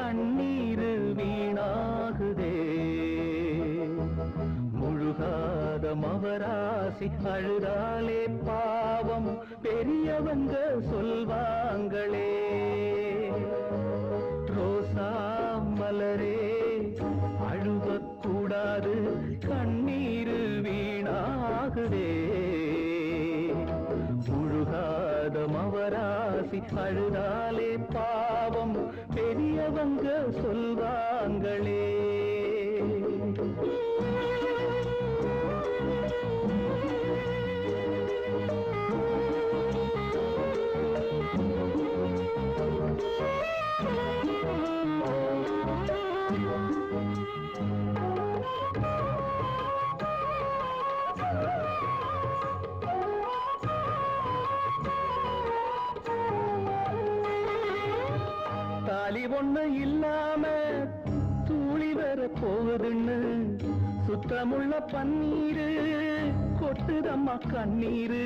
கண்ணீரு வீணாகுதே முழுகாத மவராசி அழுதாலே பாவம் பெரியவங்க சொல்வாங்களே ரோசா மலரே அழுவக்கூடாது கண்ணீரு வீணாகுதே முழுகாத மவராசி அழுதாலே பாவம் பெரியவங்க சொல்வாங்களே தாலி ஒண்ணு இல்லாம தூளி வர போகுதுன்னு சுத்தமுள்ள பன்னீரு கொட்டுதம்மா கண்ணீரு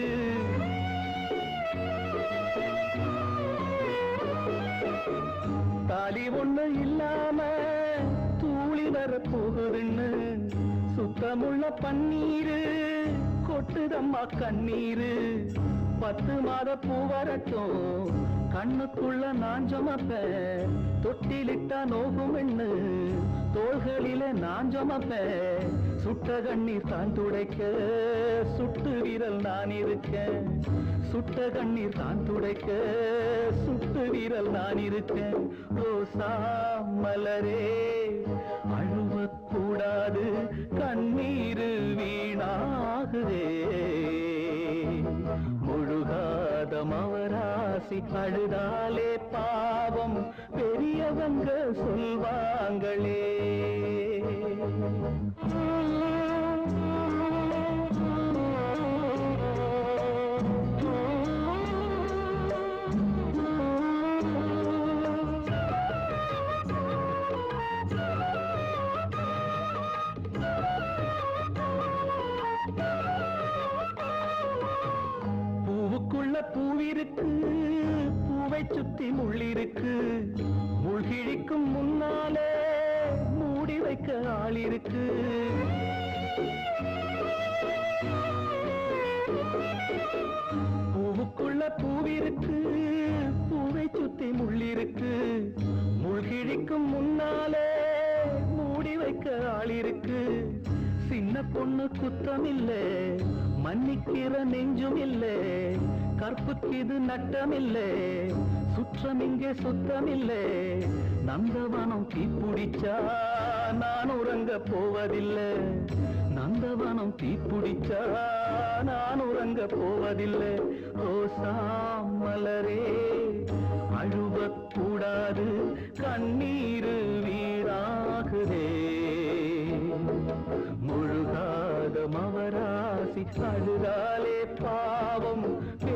தாலி ஒண்ணு இல்லாம தூளி வர போகுதுன்னு சுத்தமுள்ள பன்னீரு கொட்டுதம்மா கண்ணீரு பத்து மாத பூ வரட்டும் கண்ணுக்குள்ள நான் சுமப்பேன் தொட்டிலிட்டா நோகும் என்ன தோள்களில நான் சுமப்பேன் சுட்ட கண்ணீர் தான் துடைக்க சுட்டு விரல் நான் இருக்கேன் சுட்ட கண்ணீர் தான் துடைக்க சுட்டு விரல் நான் இருக்கேன் ரோசா மலரே அழுவக்கூடாது கண்ணீரு வீணாகுதே முழுகாத மவராசி அழுதாலே பாவம் பெரியவங்க சொல்வாங்களே பூவுக்குள்ள பூவிருக்கு பூவை சுத்தி முள்ளிருக்கு முள்கிழிக்கும் முன்னாலே மூடி வைக்க ஆள் இருக்கு பூவுக்குள்ள பூவிருக்கு பூவை சுத்தி முள்ளிருக்கு முள்கிழிக்கும் முன்னாலே மூடி வைக்க ஆள் இருக்கு சின்ன பொண்ணு குத்தம் இல்லே மன்னிக்கிற நெஞ்சும் இல்லே கற்புக்கு இது நட்டம் இல்லே சுற்றம் இங்கே சுத்தம் இல்லே நந்தவனம் தீப்பிடிச்சா நான் உறங்க போவதில்லை நந்தவனம் தீப்பிடிச்சா நான் உறங்க போவதில்லை ரோசா மலரே அழுவக்கூடாது கண்ணீரு வீணாகுதே முழுகாத மவராசி அழுதாலே பாவம்